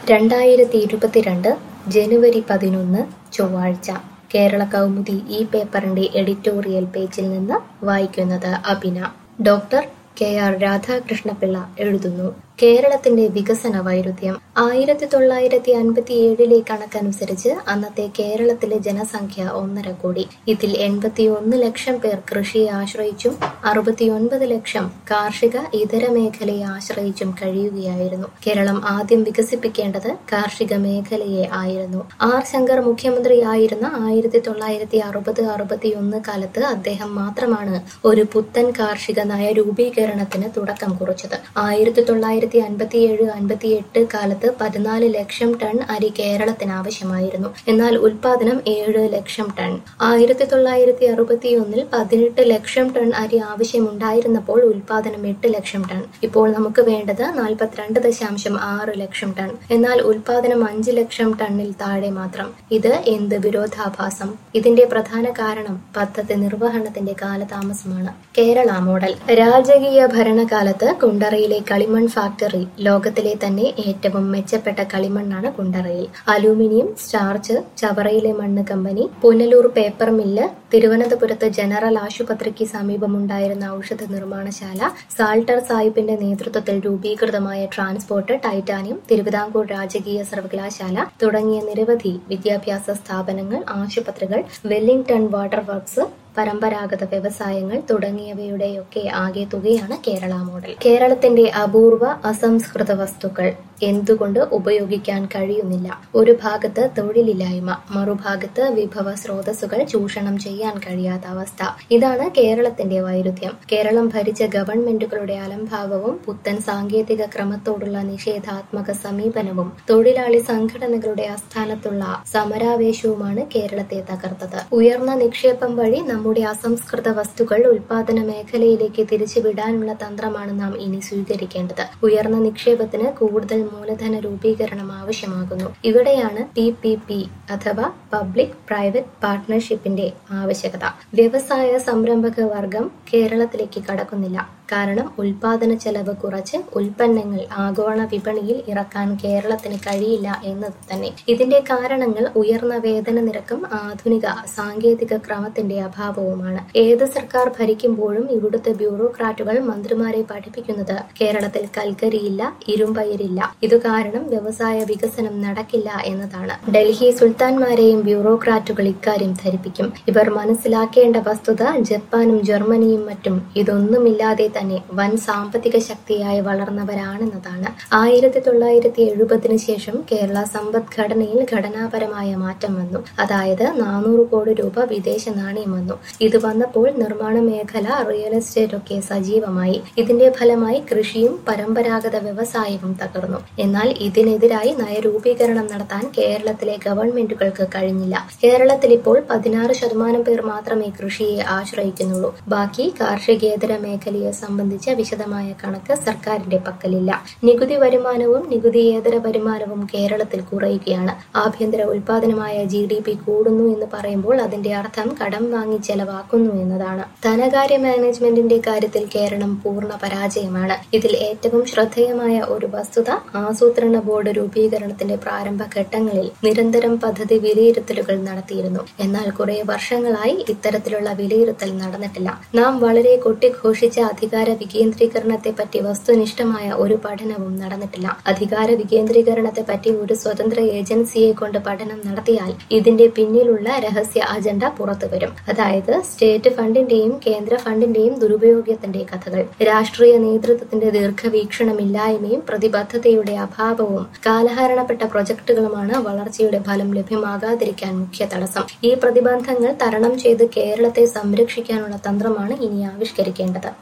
രണ്ടായിരത്തി ഇരുപത്തിരണ്ട് ജനുവരി പതിനൊന്ന് ചൊവ്വാഴ്ച കേരള കൗമുദി ഈ പേപ്പറിന്റെ എഡിറ്റോറിയൽ പേജിൽ നിന്ന് വായിക്കുന്നത് Abhina doctor K R Radhakrishnapillai എഴുതുന്നു കേരളത്തിന്റെ വികസന വൈരുദ്ധ്യം ആയിരത്തി തൊള്ളായിരത്തി അൻപത്തി ഏഴിലെ കണക്കനുസരിച്ച് അന്നത്തെ കേരളത്തിലെ ജനസംഖ്യ ഒന്നര കോടി ഇതിൽ എൺപത്തി ഒന്ന് ലക്ഷം പേർ കൃഷിയെ ആശ്രയിച്ചും അറുപത്തിയൊൻപത് ലക്ഷം കാർഷിക ഇതര മേഖലയെ ആശ്രയിച്ചും കഴിയുകയായിരുന്നു കേരളം ആദ്യം വികസിപ്പിക്കേണ്ടത് കാർഷിക മേഖലയെ ആയിരുന്നു ആർ ശങ്കർ മുഖ്യമന്ത്രിയായിരുന്ന ആയിരത്തി തൊള്ളായിരത്തി അറുപത് അറുപത്തിയൊന്ന് കാലത്ത് അദ്ദേഹം മാത്രമാണ് ഒരു പുത്തൻ കാർഷിക നയ രൂപീകരണത്തിന് തുടക്കം കുറിച്ചത് ആയിരത്തി തൊള്ളായിരത്തി അൻപത്തിയേഴ് അൻപത്തിയെട്ട് കാലത്ത് പതിനാല് ലക്ഷം ടൺ അരി കേരളത്തിന് ആവശ്യമായിരുന്നു എന്നാൽ ഉൽപാദനം ഏഴ് ലക്ഷം ടൺ ആയിരത്തി തൊള്ളായിരത്തി അറുപത്തിയൊന്നിൽ പതിനെട്ട് ലക്ഷം ടൺ അരി ആവശ്യമുണ്ടായിരുന്നപ്പോൾ ഉൽപാദനം എട്ട് ലക്ഷം ടൺ ഇപ്പോൾ നമുക്ക് വേണ്ടത് നാൽപ്പത്തിരണ്ട് ദശാംശം ആറ് ലക്ഷം ടൺ എന്നാൽ ഉൽപാദനം അഞ്ച് ലക്ഷം ടണ്ണിൽ താഴെ മാത്രം ഇത് എന്ത് വിരോധാഭാസം ഇതിന്റെ പ്രധാന കാരണം പദ്ധതി നിർവഹണത്തിന്റെ കാലതാമസമാണ് കേരള മോഡൽ രാജകീയ ഭരണകാലത്ത് കുണ്ടറയിലെ കളിമൺ ഫാക്ടറി ലോകത്തിലെ തന്നെ ഏറ്റവും മെച്ചപ്പെട്ട കളിമണ്ണാണ് കുണ്ടറയിൽ അലൂമിനിയം സ്റ്റാർച്ച് ചവറയിലെ മണ്ണ് കമ്പനി പുനലൂർ പേപ്പർ മില്ല് തിരുവനന്തപുരത്ത് ജനറൽ ആശുപത്രിക്ക് സമീപമുണ്ടായിരുന്ന ഔഷധ നിർമ്മാണശാല സാൾട്ടർ സാഹിബിന്റെ നേതൃത്വത്തിൽ രൂപീകൃതമായ ട്രാൻസ്പോർട്ട് ടൈറ്റാനിയം തിരുവിതാംകൂർ രാജകീയ സർവകലാശാല തുടങ്ങിയ നിരവധി വിദ്യാഭ്യാസ സ്ഥാപനങ്ങൾ ആശുപത്രികൾ വെല്ലിംഗ്ടൺ വാട്ടർ വർക്ക്സ് പരമ്പരാഗത വ്യവസായങ്ങൾ തുടങ്ങിയവയുടെയൊക്കെ ആകെ തുകയാണ് കേരള മോഡൽ കേരളത്തിന്റെ അപൂർവ അസംസ്കൃത വസ്തുക്കൾ എന്തുകൊണ്ട് ഉപയോഗിക്കാൻ കഴിയുന്നില്ല ഒരു ഭാഗത്ത് തൊഴിലില്ലായ്മ മറുഭാഗത്ത് വിഭവ സ്രോതസ്സുകൾ ചൂഷണം ചെയ്യാൻ കഴിയാത്ത അവസ്ഥ ഇതാണ് കേരളത്തിന്റെ വൈരുദ്ധ്യം കേരളം ഭരിച്ച ഗവൺമെന്റുകളുടെ അലംഭാവവും പുത്തൻ സാങ്കേതിക ക്രമത്തോടുള്ള നിഷേധാത്മക സമീപനവും തൊഴിലാളി സംഘടനകളുടെ ആസ്ഥാനത്തുള്ള സമരാവേശവുമാണ് കേരളത്തെ തകർത്തത് ഉയർന്ന നിക്ഷേപം വഴി നമ്മുടെ അസംസ്കൃത വസ്തുക്കൾ ഉൽപാദന മേഖലയിലേക്ക് തിരിച്ചുവിടാനുള്ള തന്ത്രമാണ് നാം ഇനി സ്വീകരിക്കേണ്ടത് ഉയർന്ന നിക്ഷേപത്തിന് കൂടുതൽ മൂലധന രൂപീകരണം ആവശ്യമാകുന്നു ഇവിടെയാണ് പി പി പി അഥവാ പബ്ലിക് പ്രൈവറ്റ് പാർട്ട്ണർഷിപ്പിന്റെ ആവശ്യകത വ്യവസായ സംരംഭക വർഗം കേരളത്തിലേക്ക് കടക്കുന്നില്ല കാരണം ഉൽപാദന ചെലവ് കുറച്ച് ഉൽപ്പന്നങ്ങൾ ആഗോള വിപണിയിൽ ഇറക്കാൻ കേരളത്തിന് കഴിയില്ല എന്നത് തന്നെ ഇതിന്റെ കാരണങ്ങൾ ഉയർന്ന വേതന നിരക്കും ആധുനിക സാങ്കേതിക ക്രമത്തിന്റെ അഭാവവുമാണ് ഏത് സർക്കാർ ഭരിക്കുമ്പോഴും ഇവിടുത്തെ ബ്യൂറോക്രാറ്റുകൾ മന്ത്രിമാരെ പഠിപ്പിക്കുന്നത് കേരളത്തിൽ കൽക്കരിയില്ല ഇരുമ്പയിരില്ല ഇത് കാരണം വ്യവസായ വികസനം നടക്കില്ല എന്നതാണ് ഡൽഹി സുൽത്താൻമാരെയും ബ്യൂറോക്രാറ്റുകൾ ഇക്കാര്യം ധരിപ്പിക്കും ഇവർ മനസ്സിലാക്കേണ്ട വസ്തുത ജപ്പാനും ജർമ്മനിയും മറ്റും ഇതൊന്നുമില്ലാതെ തന്നെ വൻ സാമ്പത്തിക ശക്തിയായി വളർന്നവരാണെന്നതാണ് ആയിരത്തി തൊള്ളായിരത്തി എഴുപതിനു ശേഷം കേരള സമ്പദ്ഘടനയിൽ ഘടനാപരമായ മാറ്റം വന്നു അതായത് നാനൂറ് കോടി രൂപ വിദേശ നാണയം വന്നു ഇത് വന്നപ്പോൾ നിർമ്മാണ മേഖല റിയൽ എസ്റ്റേറ്റ് ഒക്കെ സജീവമായി ഇതിന്റെ ഫലമായി കൃഷിയും പരമ്പരാഗത വ്യവസായവും തകർന്നു എന്നാൽ ഇതിനെതിരായി നയരൂപീകരണം നടത്താൻ കേരളത്തിലെ ഗവൺമെന്റുകൾക്ക് കഴിഞ്ഞില്ല കേരളത്തിൽ ഇപ്പോൾ പതിനാറ് ശതമാനം പേർ മാത്രമേ കൃഷിയെ ആശ്രയിക്കുന്നുള്ളൂ ബാക്കി കാർഷികേതര മേഖലയെ സംബന്ധിച്ച വിശദമായ കണക്ക് സർക്കാരിന്റെ പക്കലില്ല നികുതി വരുമാനവും നികുതിയേതര വരുമാനവും കേരളത്തിൽ കുറയുകയാണ് ആഭ്യന്തര ഉൽപാദനമായ ജി ഡി പി കൂടുന്നു എന്ന് പറയുമ്പോൾ അതിന്റെ അർത്ഥം കടം വാങ്ങി ചെലവാക്കുന്നു എന്നതാണ് ധനകാര്യ മാനേജ്മെന്റിന്റെ കാര്യത്തിൽ കേരളം പൂർണ്ണ പരാജയമാണ് ഇതിൽ ഏറ്റവും ശ്രദ്ധേയമായ ഒരു വസ്തുത ആസൂത്രണ ബോർഡ് രൂപീകരണത്തിന്റെ പ്രാരംഭ ഘട്ടങ്ങളിൽ നിരന്തരം പദ്ധതി വിലയിരുത്തലുകൾ നടത്തിയിരുന്നു എന്നാൽ കുറെ വർഷങ്ങളായി ഇത്തരത്തിലുള്ള വിലയിരുത്തൽ നടന്നിട്ടില്ല നാം വളരെ കൊട്ടിഘോഷിച്ച അധികാര വികേന്ദ്രീകരണത്തെ പറ്റി വസ്തുനിഷ്ഠമായ ഒരു പഠനവും നടന്നിട്ടില്ല അധികാര വികേന്ദ്രീകരണത്തെ പറ്റി ഒരു സ്വതന്ത്ര ഏജൻസിയെ കൊണ്ട് പഠനം നടത്തിയാൽ ഇതിന്റെ പിന്നിലുള്ള രഹസ്യ അജണ്ട പുറത്തുവരും അതായത് സ്റ്റേറ്റ് ഫണ്ടിന്റെയും കേന്ദ്ര ഫണ്ടിന്റെയും ദുരുപയോഗത്തിന്റെ കഥകൾ രാഷ്ട്രീയ നേതൃത്വത്തിന്റെ ദീർഘവീക്ഷണമില്ലായ്മയും പ്രതിബദ്ധതയുടെ അഭാവവും കാലഹരണപ്പെട്ട പ്രൊജക്ടുകളുമാണ് വളർച്ചയുടെ ഫലം ലഭ്യമാകാതിരിക്കാൻ മുഖ്യ തടസ്സം ഈ പ്രതിബന്ധങ്ങൾ തരണം ചെയ്ത് കേരളത്തെ സംരക്ഷിക്കാനുള്ള തന്ത്രമാണ് ഇനി ആവിഷ്കരിക്കേണ്ടത്